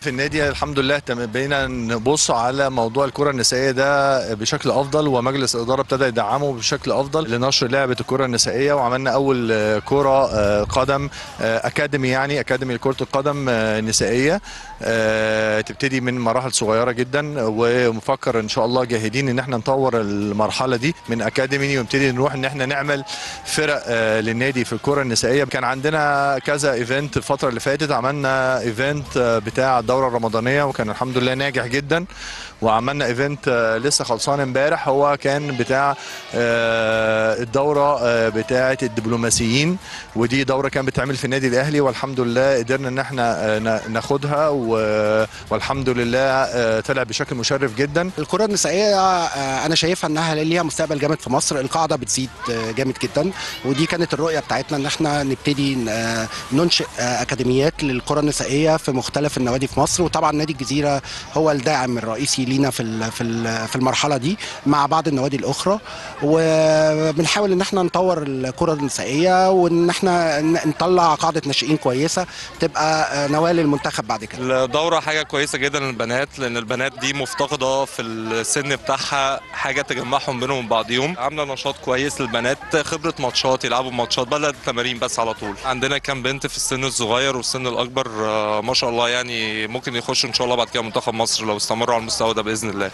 في النادي الحمد لله تم- بقينا نبص على موضوع الكره النسائيه ده بشكل افضل ومجلس الاداره ابتدى يدعمه بشكل افضل لنشر لعبه الكره النسائيه وعملنا اول آه، كره آه، قدم آه، اكاديمي يعني اكاديمي لكره القدم آه، نسائيه آه، تبتدي من مراحل صغيره جدا ومفكر ان شاء الله جاهدين ان احنا نطور المرحله دي من اكاديمي ونبتدي نروح ان احنا نعمل فرق آه، للنادي في الكره النسائيه كان عندنا كذا ايفنت الفتره اللي فاتت عملنا ايفنت آه، بتاع الدوره الرمضانيه وكان الحمد لله ناجح جدا وعملنا ايفنت آه، لسه خلصان امبارح هو كان بتاع آه، الدوره آه، بتاعه الدبلوماسيين ودي دوره كانت بتتعمل في النادي الاهلي والحمد لله قدرنا ان احنا آه، نا- ناخدها و- والحمد لله آه، طلع بشكل مشرف جدا الكرة النسائية آه، أنا شايفها إنها ليها مستقبل جامد في مصر، القاعدة بتزيد آه، جامد جدا ودي كانت الرؤية بتاعتنا إن إحنا نبتدي آه، ننشئ آه، أكاديميات للكرة النسائية في مختلف النوادي في مصر وطبعا نادي الجزيرة هو الداعم الرئيسي لينا في ال- في ال- في المرحلة دي مع بعض النوادي الأخرى وبنحاول إن إحنا نطور الكرة النسائية وإن إحنا ن- نطلع قاعدة ناشئين كويسة تبقى آه، نواة للمنتخب بعد كده. الدورة حاجة كويسة جدا للبنات لأن البنات دي مفتقدة في السن بتاعها حاجة تجمعهم بينهم وبين بعضيهم عاملة نشاط كويس للبنات خبرة ماتشات يلعبوا ماتشات بدل التمارين بس على طول عندنا كام بنت في السن الصغير والسن الأكبر آه، ما شاء الله يعني ممكن يخشوا إن شاء الله بعد كده منتخب مصر لو استمروا على المستوى ده بإذن الله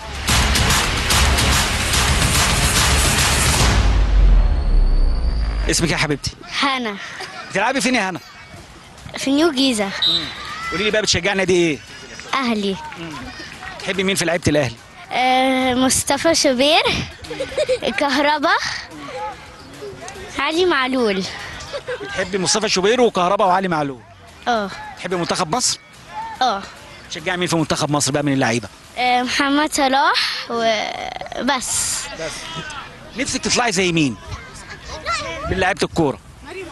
اسمك إيه يا حبيبتي هنا بتلعبي فين يا هنا في نيو جيزة قولي لي بقى بتشجعي نادي ايه أهلي تحبي مين في لعيبه الاهلي آه، مصطفى شوبير كهربا علي معلول بتحبي مصطفى شوبير وكهربا وعلي معلول اه تحبي منتخب مصر اه تشجعي مين في منتخب مصر بقى من اللعيبه آه، محمد صلاح وبس نفسك تطلعي زي مين من لعيبه الكوره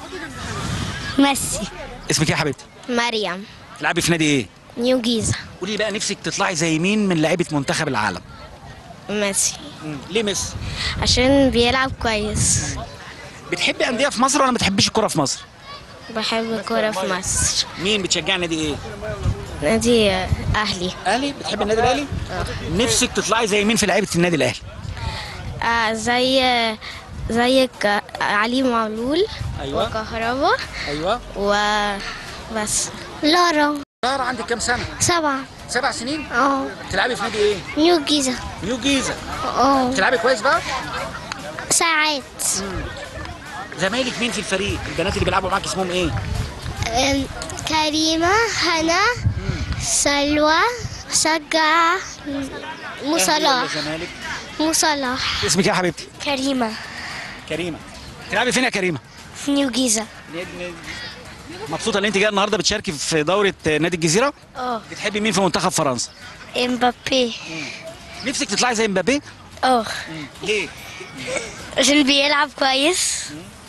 ميسي اسمك ايه يا حبيبتي مريم تلعبي في نادي ايه نيو جيزة قولي لي بقى نفسك تطلعي زي مين من لعيبه منتخب العالم ميسي ليه ميسي عشان بيلعب كويس بتحبي انديه في مصر ولا ما بتحبيش الكوره في مصر بحب الكورة في مصر مين بتشجعي نادي ايه نادي آه، أهلي اهلي بتحبي النادي الاهلي نفسك تطلعي زي مين في لعيبه النادي الاهلي آه زي زي ك- علي معلول ايوه وكهربا ايوه وبس لارا ساره عندك كام سنه سبعة سبع سنين اه بتلعبي في نادي ايه نيو جيزة نيو جيزه اه بتلعبي كويس بقى ساعات زمايلك مين في الفريق البنات اللي بيلعبوا معاك اسمهم ايه كريمة هنا سلوى شجع مو صلاح زمالك مو صلاح اسمك ايه يا حبيبتي كريمة كريمه تلعبي فين يا كريمه في نيو جيزة مبسوطه ان انت جايه النهارده بتشاركي في دوره نادي الجزيره اه بتحبي مين في منتخب فرنسا امبابي نفسك تطلعي زي مبابي اه ليه عشان بيلعب كويس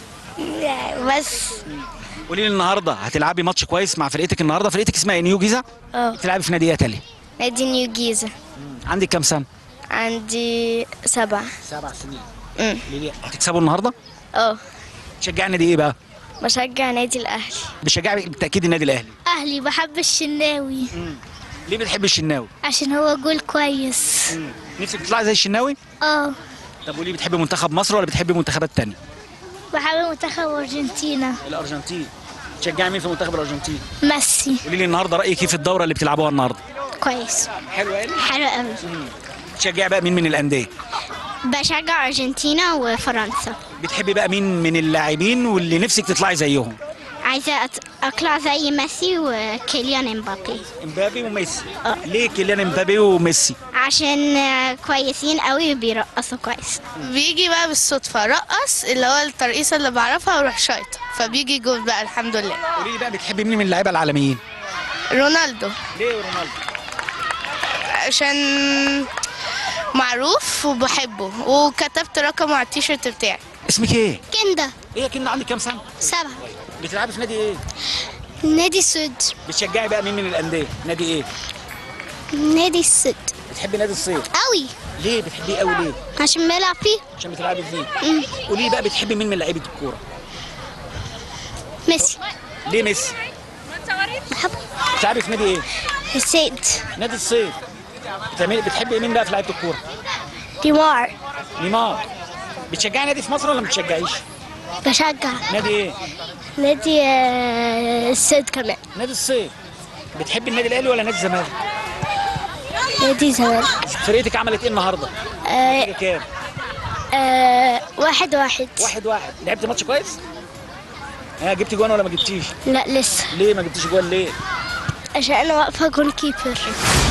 بس قولي لي النهارده هتلعبي ماتش كويس مع فرقتك النهارده فرقتك اسمها إيه؟ نيو جيزه اه بتلعبي في نادي ايه تاني نادي نيو جيزة عندك كام سنه عندي سبعة سبع سنين أمم. ليه هتكسبوا النهارده اه تشجعي نادي ايه بقى بشجع نادي الأهلي بتشجعي بالتاكيد النادي الاهلي أهلي بحب الشناوي ليه بتحبي الشناوي عشان هو جول كويس نفسك تطلعي زي الشناوي اه طب قولي بتحبي منتخب مصر ولا بتحبي منتخبات تانية بحب منتخب أرجنتينا الارجنتين تشجعي مين في منتخب الارجنتين ميسي قولي لي النهارده رايك ايه في الدوره اللي بتلعبوها النهارده كويس حلو يعني حلو قوي تشجعي بقى مين من الانديه بشجع أرجنتينا وفرنسا بتحبي بقى مين من اللاعبين واللي نفسك تطلعي زيهم عايزة أت- أطلع زي ميسي وكيليان امبابي امبابي وميسي ليه كيليان امبابي وميسي عشان آه، كويسين قوي وبيرقصوا كويس بيجي بقى بالصدفة رقص اللي هو الترقيصة اللي بعرفها واروح شايطة فبيجي جول بقى الحمد لله قولي لي بقى بتحبي مين من اللعيبه العالميين رونالدو ليه رونالدو عشان معروف وبحبه وكتبت رقمه على التيشيرت بتاعي اسمك ايه كندا ايه يا كنا عندك كام سنه سبعة بتلعبي في نادي ايه نادي السود بتشجعي بقى مين من الانديه نادي ايه نادي السود بتحبي نادي الصيف قوي ليه بتحبيه قوي ليه عشان بيلعب فيه عشان بتلعبي فيه قولي لي بقى بتحبي مين من لعيبه الكوره ميسي ليه ميسي بحبه بتلعبي في نادي ايه السيد نادي الصيد بتعملي بتحبي مين بقى في لعيبه الكوره ديمار نيمار بتشجعي نادي في مصر ولا ما بتشجعيش بشجع نادي ايه نادي آه، السيد كمان نادي الصيد بتحبي النادي الاهلي ولا نادي الزمالك نادي زمان فرقتك عملت ايه النهارده آه نتيجة كام آه واحد واحد واحد واحد لعبت ماتش كويس ها جبت جوان ولا ما جبتيش لا لسه ليه ما جبتيش جوان ليه عشان انا واقفه جون كيبر